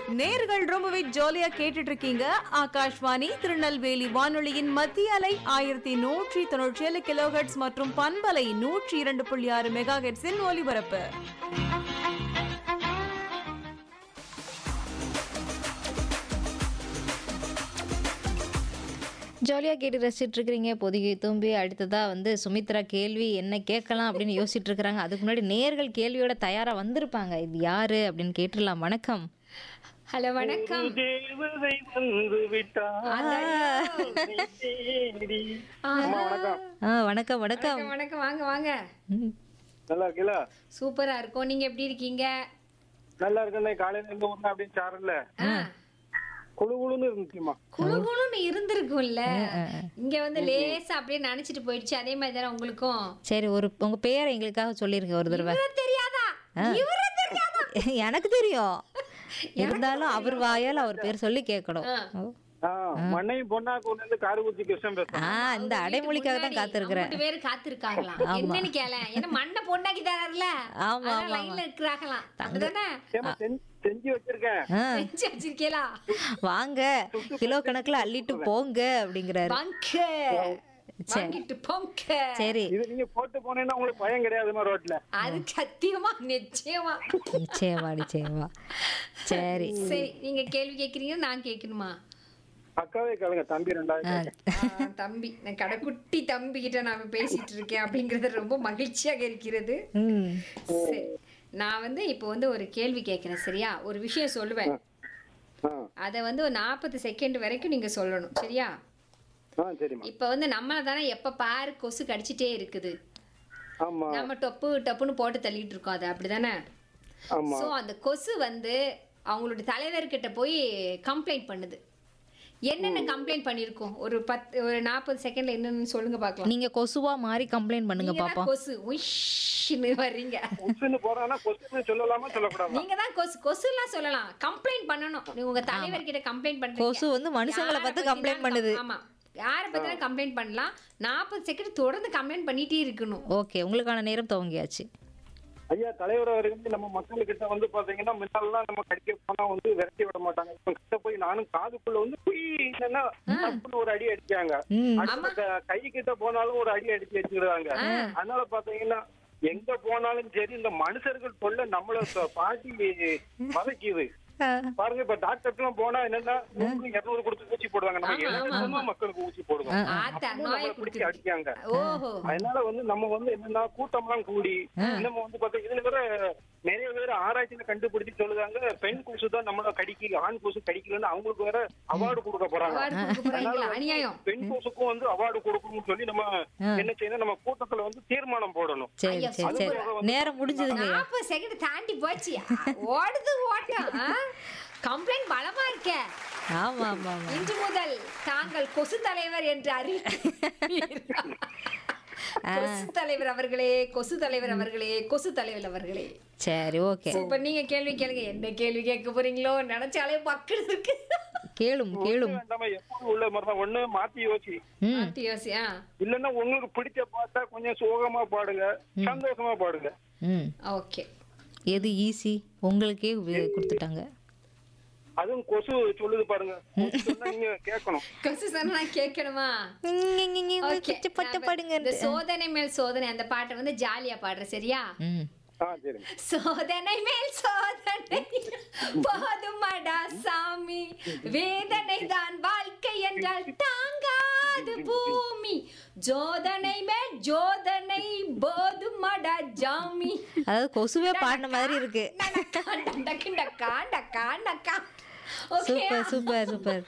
நேர்கள் ரொம்பவே ஜாலியா கேட்டுட்டு இருக்கீங்க ஆகாஷ்வாணி திருநெல்வேலி வானொலியின் மத்திய அலை ஆயிரத்தி நூற்றி தொண்ணூற்றி ஏழு கிலோஹெட்ஸ் மற்றும் பண்பலை நூற்றி இரண்டு புள்ளி ஆறு மெகா ஹெட்ஸின் ஒலிபரப்பு ஜாலியாக கேட்டு ரசிச்சுட்டு இருக்கிறீங்க பொதுகை தும்பி அடுத்ததாக வந்து சுமித்ரா கேள்வி என்ன கேட்கலாம் அப்படின்னு யோசிச்சுட்டு இருக்கிறாங்க அதுக்கு முன்னாடி நேர்கள் கேள்வியோட தயாராக வந்திருப்பாங்க இது யாரு அப்படின்னு கேட்டுடலாம் வணக்கம் ஹலோ வணக்கம் தேவதை வந்து விட்டார் தேடி. அம்மா வணக்கம் ஆ வணக்கம் வணக்கம் வணக்கம் வணக்கம் வாங்க வாங்க ம், நல்லா இருக்கீங்களா சூப்பரா இருக்கும் நீங்க எப்படி இருக்கீங்க நல்லா இருக்கேன் காலையில இருந்து ஒண்ணு அப்படின்னு சாரல குழு குழுன்னு இருந்துச்சுமா குழுகுணுன்னு இருந்திருக்கும்ல இங்க வந்து லேசா அப்படியே நினைச்சிட்டு போயிடுச்சு அதே மாதிரி தானே உங்களுக்கும் சரி ஒரு உங்க பேரை எங்களுக்காக சொல்லிருங்க ஒரு தடவை இவரை தெரியாதா இவரை தெரியாதா எனக்கு தெரியும் இருந்தாலும் அவர் வாயால் அவர் பேர் சொல்லி கேட்கணும் ஓ. ஆஹ் மண்ணையும் பொண்ணா கொண்டு வந்து காரகுச்சி கிருஷ்ணன் ஆ பேசுறேன் இந்த அடைமொழிக்காக தான் காத்திருக்கிறேன் ரெண்டு பேரும் காத்திருக்காங்களாம் என்னன்னு கேள ஏன்னா மண்ணை பொண்ணாக்கி தராருல ஆமா, ஆமா, லைன்ல இருக்கிறாங்களாம் அப்படிதானே ஏம்மா, செஞ்சு- செஞ்சு வச்சிருக்கேன் ஆ, செஞ்சு வச்சிருக்கீங்களா வாங்க கிலோ கணக்குல அள்ளிட்டு போங்க அப்படிங்கிறாரு பங்க வாங்கிட்டு போங்க சரி இது நீங்க போட்டு போனீங்கன்னா உங்களுக்கு பயம் கிடையாதுமா ரோட்ல அது சத்தியமா நிச்சயமா நிச்சயமா நிச்சயமா சரி சரி நீங்க கேள்வி கேக்குறீங்க நான் கேட்கணுமா அக்காவே கேளுங்க தம்பி ரெண்டாவது கேட்க. ஆ, தம்பி நான் கடைக்குட்டி தம்பி கிட்ட நான் பேசிட்டு இருக்கேன் அப்படிங்கறது ரொம்ப மகிழ்ச்சியாக இருக்கிறது ம் சரி நான் வந்து இப்போ வந்து ஒரு கேள்வி கேட்கிறேன் சரியா ஒரு விஷயம் சொல்லுவேன் ஆ அதை வந்து ஒரு நாற்பது செகண்ட் வரைக்கும் நீங்க சொல்லணும் சரியா ஆ சரிம்மா இப்போ வந்து நம்மளை தானே எப்ப பாரு கொசு கடிச்சிட்டே இருக்குது ஆமா நம்ம டொப்பு டப்புன்னு போட்டு தள்ளிட்டு இருக்கோம் அது அப்படிதானே ஆமா ஸோ அந்த கொசு வந்து அவங்களுடைய தலைவர்கிட்ட போய் கம்ப்ளைண்ட் பண்ணுது என்னென்ன கம்ப்ளைண்ட் பண்ணியிருக்கோம் ஒரு பத்து ஒரு நாற்பது செகண்ட்ல என்னன்னு சொல்லுங்க பார்க்கலாம் நீங்க கொசுவா மாறி கம்ப்ளைண்ட் பண்ணுங்க நீங்க பாப்பா தான் கொசு உஷ்ன்னு வர்றீங்க கொசுன்னு போறான்னா கொசுன்னு சொல்லலாமா சொல்லக்கூடாமா நீங்க தான் கொசு கொசுலாம் சொல்லலாம் கம்ப்ளைண்ட் பண்ணணும் நீங்க உங்க தலைவர்கிட்ட கம்ப்ளைண்ட் பண்றீங்க கொசு வந்து மனுஷங்களை யாரை பார்த்து பத்தினாலும் complaint பண்ணுது. ஆமா யாரை பத்தினா கம்ப்ளைண்ட் பண்ணலாம் நாற்பது செகண்ட் தொடர்ந்து கம்ப்ளைண்ட் பண்ணிட்டே இருக்கணும் ஓகே உங்களுக்கான நேரம் துவங்கியாச்சு ஐயா தலைவர் அவர்கள் நம்ம மக்கள்கிட்ட வந்து பாத்தீங்கன்னா முன்னாலாம் நம்ம கடிக்க போனா வந்து விரட்டி விட மாட்டாங்க இப்ப கிட்ட போய் நானும் காதுக்குள்ள வந்து குய் என்னன்னா தப்புன்னு ஒரு அடி அடிச்சாங்க ம் அடுத்த க- கை கிட்ட போனாலும் ஒரு அடி அடிச்சு வச்சுக்கிறாங்க அதனால பாத்தீங்கன்னா எங்க போனாலும் சரி இந்த மனுஷர்கள் சொல்ல நம்மள ப- பாட்டி வதக்கிது பாருங்க இப்ப டாக்டர் எல்லாம் போனா என்னன்னா நூறு இருநூறு கொடுத்து ஊசி போடுவாங்க நம்ம இலவசமா மக்களுக்கு ஊசி போடுவோம் ஆத்தா அப்பவும் நோயை நம்மளை பிடிச்சி கொடுத்து அடிக்காங்க ஓஹோ அதனால வந்து நம்ம வந்து என்னன்னா கூட்டம்லாம் கூடி நம்ம வந்து பார்த்தா இதுல வேற நிறைய பேர் ஆராய்ச்சியில கண்டுபிடிச்சு சொல்லுதாங்க பெண் கொசு தான் நம்மள கடிக்கல ஆண் கொசு கடிக்கலன்னு அவங்களுக்கு வேற அவார்டு கொடுக்க போறாங்க அவார்டு கொடுக்க போறீங்களா அநியாயம் பெண் கொசுக்கும் வந்து அவார்டு கொடுக்கணும்னு சொல்லி நம்ம என்ன செய்யணும் நம்ம கூட்டத்துல வந்து தீர்மானம் போடணும் சரி சரி சரி நேரம் முடிஞ்சதுங்க நாற்பது செகண்ட் தாண்டி போச்சு ஓடுது ஓட்டம் கம்ப்ளைண்ட் பலமா இருக்க ஆமா ஆமா ஆமா இன்று முதல் தாங்கள் கொசு தலைவர் என்று அறிவிக்கிறீர்கள். கொசு தலைவர் அவர்களே கொசு தலைவர் அவர்களே கொசு தலைவர் அவர்களே சரி ஓகே இப்ப நீங்க கேள்வி கேளுங்க என்ன கேள்வி கேட்க போறீங்களோ நினைச்சாலே பக்குன்னு இருக்கு கேளும் கேளும் வேண்டாம எப்பவும் உள்ள மாதிரி தான் ஒண்ணு மாத்தி யோசி ம் மாத்தி யோசி, ஆ இல்லன்னா உங்களுக்கு பிடிச்ச பாட்டா கொஞ்சம் சோகமா பாடுங்க சந்தோஷமா பாடுங்க ம் ஓகே எது ஈஸி உங்களுக்கே வி- கொடுத்துட்டாங்க அதுவும் கொசு சொல்லுது பாருங்க கொசு சொன்னா நீங்க கேட்கணும் கொசு சொன்னா நான் கேட்கணுமா Okay, பட்ட நான் பாடுங்க இந்த சோதனை மேல் சோதனை அந்த பாட்டை வந்து ஜாலியா பாடுறேன் சரியா ம் ஆ சரிங்க சோதனை மேல் சோதனை போதுமடா சாமி வேதனை தான் வாழ்க்கை என்றால் தாங்காது பூமி ஜோதனை மேல் ஜோதனை போதுமடா ஜாமி அதாவது கொசுவே பாடின மாதிரி இருக்கு டக்கா, டக்கு, டக்கா, டக்கா, டக்கா. Okay சூப்பர் சூப்பர் சூப்பர்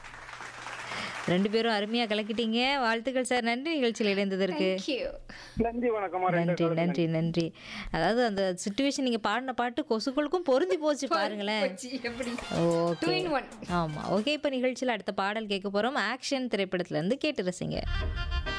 ரெண்டு பேரும் அருமையா கலக்கிட்டீங்க வாழ்த்துக்கள் சார் நன்றி நிகழ்ச்சியில் இணைந்ததற்கு Thank you. நன்றி வணக்கமா ரெண்டு நன்றி நன்றி நன்றி அதாவது அந்த சுச்சுவேஷன் நீங்க பாடின பாட்டு கொசுக்களுக்கும் பொருந்தி போச்சு பாருங்களேன் போச்சு, எப்படி ஓகே Two in one. ஆமா ஓகே இப்போ நிகழ்ச்சியில் அடுத்த பாடல் கேட்க போறோம் ஆக்ஷன் திரைப்படத்துல இருந்து கேட்டு ரசிங்க